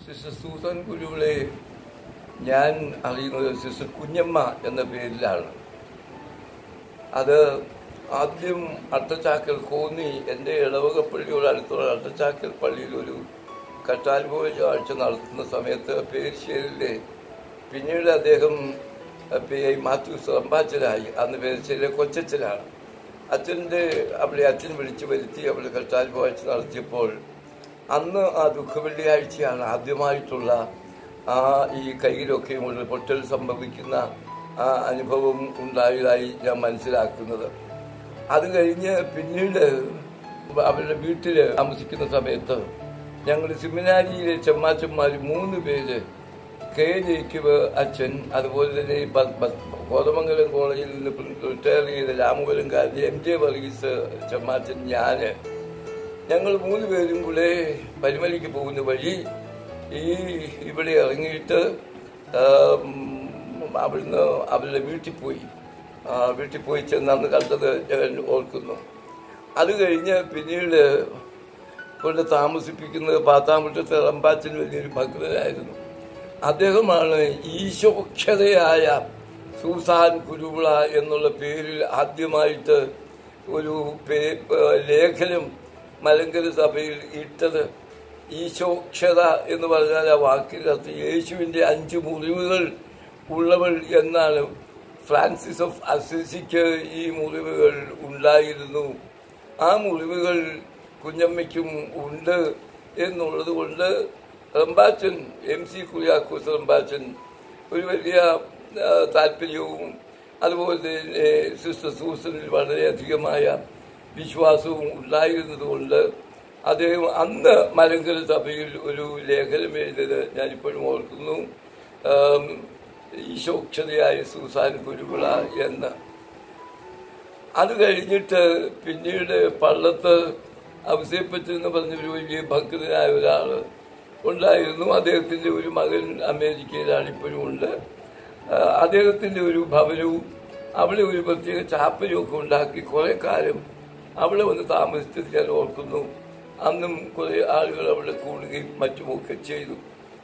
sister Susan ഗുരുവിളെ ഞാൻ അറിയുന്നത് sister കുഞ്ഞമ്മ എന്ന പേരിലാണ് അത് ആദ്യം അട്ടച്ചാക്കൽ കോന്നി എൻ്റെ ഇടവകപ്പള്ളിയോട് അടുത്തുള്ള അട്ടച്ചാക്കൽ പള്ളിയിൽ ഒരു കട്ടാൽപോയ ആഴ്ച നടത്തുന്ന സമയത്ത് പേർശ്ശേരിലെ പിന്നീട് അദ്ദേഹം പി ഐ മാത്യൂസ് അമ്പാച്ചനായി അന്ന് പേർശ്ശേരിലെ കൊച്ചച്ഛനാണ് അച്ഛൻ്റെ അവിടെ അച്ഛൻ വിളിച്ചു വരുത്തി അവിടെ കട്ടാൽപോഴ്ച നടത്തിയപ്പോൾ അന്ന് ആ ദുഃഖവെള്ളിയാഴ്ചയാണ് ആദ്യമായിട്ടുള്ള ആ ഈ കയ്യിലൊക്കെ ഉള്ള പൊട്ടൽ സംഭവിക്കുന്ന ആ അനുഭവം ഉണ്ടായതായി ഞാൻ മനസ്സിലാക്കുന്നത് അത് കഴിഞ്ഞ് പിന്നീട് അവരുടെ വീട്ടിൽ താമസിക്കുന്ന സമയത്ത് ഞങ്ങൾ സെമിനാരിയിലെ ചെമ്മാച്ചന്മാർ മൂന്ന് പേര് കെ ജേക്കബ് അച്ഛൻ അതുപോലെ തന്നെ ഈ പ- പ- കോതമംഗലം കോളേജിൽ നിന്ന് റിട്ടയർ ചെയ്ത രാമപുരംകാരൻ എം ജെ വർഗീസ് ചെമ്മാച്ചൻ ഞാന് ഞങ്ങൾ മൂന്ന് പേരും കൂടെ പരിമലയ്ക്ക് പോകുന്ന വഴി ഈ ഇവിടെ ഇറങ്ങിയിട്ട് ആം, അവിടുന്ന് അവരുടെ വീട്ടിൽ പോയി ആ, വീട്ടിൽ പോയി ചെന്ന് അന്ന് കണ്ടത് ഞാൻ ഓർക്കുന്നു അത് കഴിഞ്ഞ് പിന്നീട് കൊണ്ട് താമസിപ്പിക്കുന്നത് പാത്താമുറ്റത്തെ റമ്പാച്ചൻ വലിയൊരു ഭക്തനായിരുന്നു അദ്ദേഹമാണ് ഈശോക്ഷതയായ സൂസാൻ കുരുവിള എന്നുള്ള പേരിൽ ആദ്യമായിട്ട് ഒരു പേ- ലേഖനം മലങ്കര സഭയിൽ ഇട്ടത് ഈശോക്ഷത എന്ന് പറഞ്ഞാൽ ആ വാക്കിൻ്റെ അർത്ഥം യേശുവിൻ്റെ അഞ്ച് മുറിവുകൾ ഉള്ളവൾ എന്നാണ് ഫ്രാൻസിസ് ഓഫ് അസിസിക്ക് ഈ മുറിവുകൾ ഉണ്ടായിരുന്നു ആ മുറിവുകൾ കുഞ്ഞമ്മയ്ക്കും ഉണ്ട് എന്നുള്ളത് കൊണ്ട് റമ്പാച്ചൻ എം സി കുര്യാക്കോസ് റമ്പാച്ചൻ ഒരു വലിയ ആ, താല്പര്യവും അതുപോലെ തന്നെ സിസ്റ്റർ സൂസനിൽ വളരെയധികമായ വിശ്വാസവും ഉണ്ടായിരുന്നതുകൊണ്ട് അദ്ദേഹം അന്ന് മലങ്കര സഭയിൽ ഒരു ലേഖനം എഴുതിയത് ഞാനിപ്പോഴും ഓർക്കുന്നു ആം, ഈശോക്ഷതയായ സൂസാൻ കുരുവിള എന്ന് അത് കഴിഞ്ഞിട്ട് പിന്നീട് പള്ളത്ത് അവസേപ്പറ്റ് എന്ന് പറഞ്ഞ ഒരു വലിയ ഭക്തനായ ഒരാൾ ഉണ്ടായിരുന്നു അദ്ദേഹത്തിൻ്റെ ഒരു മകൻ അമേരിക്കയിലാണ് ഇപ്പോഴും ഉണ്ട് ആ, അദ്ദേഹത്തിൻ്റെ ഒരു ഭവനവും അവിടെ ഒരു പ്രത്യേക ചാപ്പലും ഒക്കെ ഉണ്ടാക്കി കുറേ കാലം അവിടെ വന്ന് താമസിച്ചത് ഞാൻ ഓർക്കുന്നു അന്നും കുറേ ആളുകൾ അവിടെ കൂടുകയും മറ്റുമൊക്കെ ചെയ്തു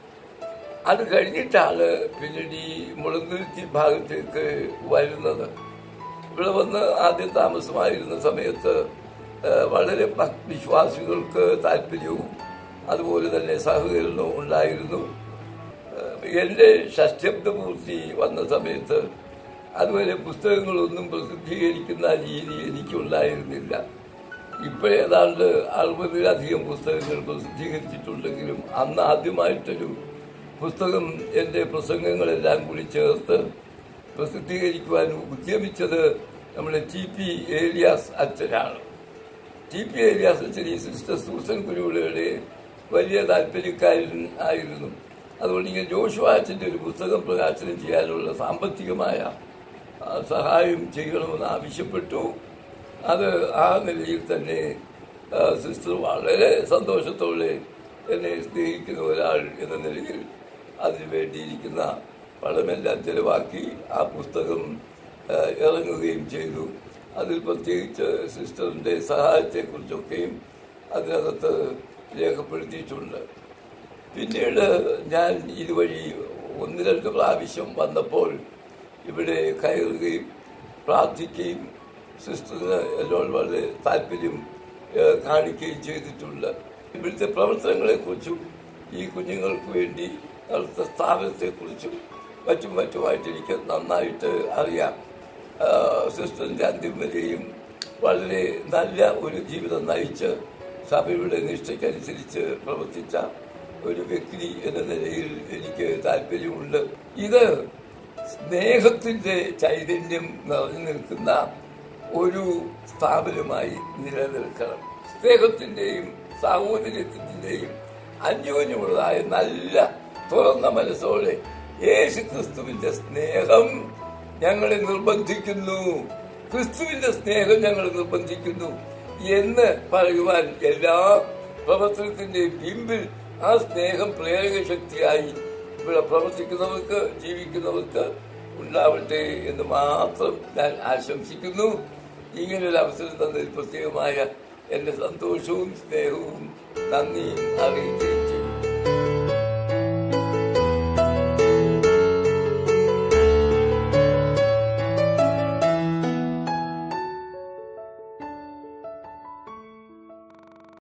അത് കഴിഞ്ഞിട്ടാണ് പിന്നീട് ഈ മുളന്തുരുത്തി ഭാഗത്തേക്ക് വരുന്നത് ഇവിടെ വന്ന് ആദ്യം താമസമായിരുന്ന സമയത്ത് ആ, വളരെ ഭക്- വിശ്വാസികൾക്ക് താല്പര്യവും അതുപോലെ തന്നെ സഹകരണവും ഉണ്ടായിരുന്നു ആ, എൻ്റെ ഷഷ്ടിബ്ദപൂർത്തി വന്ന സമയത്ത് അതുവരെ പുസ്തകങ്ങളൊന്നും പ്രസിദ്ധീകരിക്കുന്ന രീതി എനിക്കുണ്ടായിരുന്നില്ല ഇപ്പോഴേതാണ്ട് അറുപതിലധികം പുസ്തകങ്ങൾ പ്രസിദ്ധീകരിച്ചിട്ടുണ്ടെങ്കിലും അന്ന് ആദ്യമായിട്ടൊരു പുസ്തകം എൻ്റെ പ്രസംഗങ്ങളെല്ലാം കൂടി ചേർത്ത് പ്രസിദ്ധീകരിക്കുവാൻ ഉദ്യമിച്ചത് നമ്മുടെ ടി പി ഏലിയാസ് അച്ഛനാണ് ടി പി ഏലിയാസ് അച്ഛൻ ഈ സിസ്റ്റർ സൂസൻ ഗുരുവിളയുടെ വലിയ താല്പര്യക്കാരൻ ആയിരുന്നു അതുകൊണ്ട് ഇങ്ങനെ ജോഷു അച്ഛൻ്റെ ഒരു പുസ്തകം പ്രകാശനം ചെയ്യാനുള്ള സാമ്പത്തികമായ ആ, സഹായം ചെയ്യണമെന്ന് ആവശ്യപ്പെട്ടു അത് ആ നിലയിൽ തന്നെ ആ, സിസ്റ്റർ വളരെ സന്തോഷത്തോടെ എന്നെ സ്നേഹിക്കുന്ന ഒരാൾ എന്ന നിലയിൽ അതിനു വേണ്ടിയിരിക്കുന്ന പണമെല്ലാം ചെലവാക്കി ആ പുസ്തകം ആ, ഇറങ്ങുകയും ചെയ്തു അതിൽ പ്രത്യേകിച്ച് സിസ്റ്ററിൻ്റെ സഹായത്തെക്കുറിച്ചൊക്കെയും അതിനകത്ത് രേഖപ്പെടുത്തിയിട്ടുണ്ട് പിന്നീട് ഞാൻ ഇതുവഴി ഒന്ന് രണ്ട് പ്രാവശ്യം വന്നപ്പോൾ ഇവിടെ കയറുകയും പ്രാർത്ഥിക്കുകയും സിസ്റ്ററിന് എന്നോട് വളരെ താല്പര്യം ഏഹ്, കാണിക്കുകയും ചെയ്തിട്ടുണ്ട് ഇവിടുത്തെ പ്രവർത്തനങ്ങളെക്കുറിച്ചും ഈ കുഞ്ഞുങ്ങൾക്ക് വേണ്ടി നടത്ത സ്ഥാപനത്തെക്കുറിച്ചും മറ്റും മറ്റുമായിട്ട് എനിക്ക് നന്നായിട്ട് അറിയാം ആഹ്, സിസ്റ്ററിൻ്റെ അന്ത്യം വരെയും വളരെ നല്ല ഒരു ജീവിതം നയിച്ച് സഭയുടെ നിഷ്ഠയ്ക്കനുസരിച്ച് പ്രവർത്തിച്ച ഒരു വ്യക്തി എന്ന നിലയിൽ എനിക്ക് താല്പര്യമുണ്ട് ഇത് സ്നേഹത്തിന്റെ ചൈതന്യം നിറഞ്ഞു നിൽക്കുന്ന ഒരു സ്ഥാപനമായി നിലനിൽക്കണം സ്നേഹത്തിന്റെയും സാഹോദര്യത്തിന്റെയും അന്യോന്യമുള്ളതായ നല്ല തുറന്ന മനസ്സോടെ യേശു ക്രിസ്തുവിന്റെ സ്നേഹം ഞങ്ങളെ നിർബന്ധിക്കുന്നു ക്രിസ്തുവിന്റെ സ്നേഹം ഞങ്ങളെ നിർബന്ധിക്കുന്നു എന്ന് പറയുവാൻ എല്ലാ പ്രവർത്തനത്തിന്റെയും പിമ്പിൽ ആ സ്നേഹം പ്രേരക ശക്തിയായി ഇവിടെ പ്രവർത്തിക്കുന്നവർക്ക് ജീവിക്കുന്നവർക്ക് ഉണ്ടാവട്ടെ എന്ന് മാത്രം ഞാൻ ആശംസിക്കുന്നു ഇങ്ങനൊരു അവസരം തന്നതിൽ പ്രത്യേകമായ എന്റെ സന്തോഷവും സ്നേഹവും നന്ദിയും അറിയിക്കുന്നു